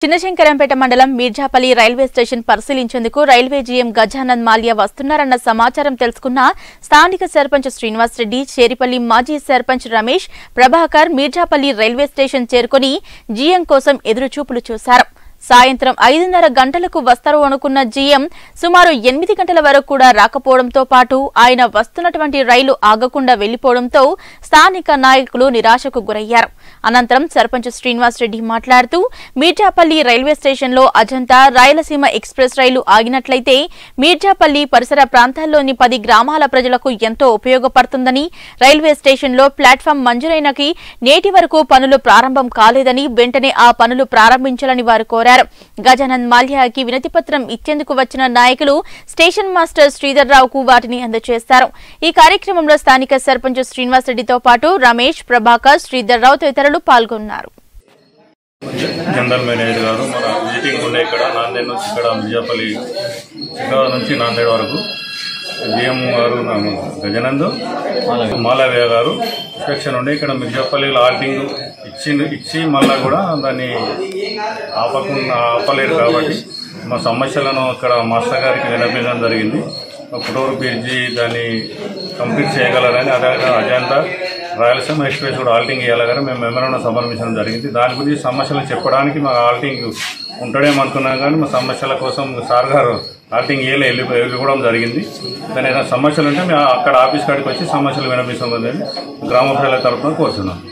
చిన్నశంకరంపేట మండలం Mirzapalli railway station పరిశీలించేందుకు railway GM Gajanand Mallya వస్తున్నారన్న సమాచారం తెలుసుకున్న స్థానిక సర్పంచ్ శ్రీనివాస్ రెడ్డి చేరిపల్లి మాజీ సర్పంచ్ రమేష్ ప్రభాకర్ మీర్జాపల్లి రైల్వే స్టేషన్ చేరుకుని జీఎం కోసం ఎదురుచూపులు చూశారు సాయంత్రం ఐదున్నర గంటలకు వస్తారు అనుకున్న జీఎం సుమారు ఎనిమిది గంటల వరకు కూడా రాకపోవడంతో పాటు ఆయన వస్తున్నటువంటి రైలు ఆగకుండా వెళ్లిపోవడంతో స్థానిక నాయకులు నిరాశకు గురయ్యారు అనంతరం సర్పంచ్ శ్రీనివాస్ రెడ్డి మాట్లాడుతూ మీర్జాపల్లి రైల్వే స్టేషన్లో అజంతా రాయలసీమ ఎక్స్ప్రెస్ రైలు ఆగినట్లయితే మీర్జాపల్లి పరిసర ప్రాంతాల్లోని పది గ్రామాల ప్రజలకు ఎంతో ఉపయోగపడుతుందని రైల్వే స్టేషన్లో ప్లాట్ఫామ్ మంజూరైనకి నేటి వరకు పనులు ప్రారంభం కాలేదని వెంటనే ఆ పనులు ప్రారంభించాలని వారు కోరారు గజానంద్ మాల్యాకి వినతిపత్రం ఇచ్చేందుకు వచ్చిన నాయకులు స్టేషన్ మాస్టర్ శ్రీధర్ రావుకు వాటిని అందజేశారు ఈ కార్యక్రమంలో స్థానిక సర్పంచ్ శ్రీనివాస్ రెడ్డితో పాటు రమేష్ ప్రభాకర్ శ్రీధర్ రావు తదితరులు పాల్గొన్నారు జనరల్ మేనేజర్ గారు మన మీటింగ్ ఉండే ఇక్కడ నాందేడ్ నుంచి ఇక్కడ మిర్జాపల్లి సికింద్రాబాద్ నుంచి నాందేడ్ వరకు జిఎం గారు నా- గజనంద్ మాలవ్య గారు ఇన్స్పెక్షన్ ఉండి ఇక్కడ మిర్జాపల్లిలో ఆల్టింగ్ ఇచ్చి ఇచ్చి మళ్ళా కూడా దాన్ని ఆపకుండా ఆపలేరు కాబట్టి మా సమస్యలను ఇక్కడ మాస్టర్ గారికి వినపించడం జరిగింది పుటూరు బ్రిడ్జి దాన్ని కంప్లీట్ చేయగలరని అదే అజంతా రాయలసీమ ఎక్స్ప్రెస్ కూడా ఆల్టింగ్ ఇవ్వాలని మేము మెమరాండం సమర్పించడం జరిగింది దాని గురించి సమస్యలు చెప్పడానికి మా ఆల్టింగ్ ఉంటాడేమో అనుకున్నాం కానీ మా సమస్యల కోసం సార్ గారు ఆల్టింగ్ ఇయ్యలే వెళ్ళి వెళ్ళిపోవడం జరిగింది దాని ఏదైనా సమస్యలు ఉంటే మేము అక్కడ ఆఫీస్ కాడికి వచ్చి సమస్యలు వినిపిస్తామని గ్రామ ప్రజల తరఫున కోరుతున్నాం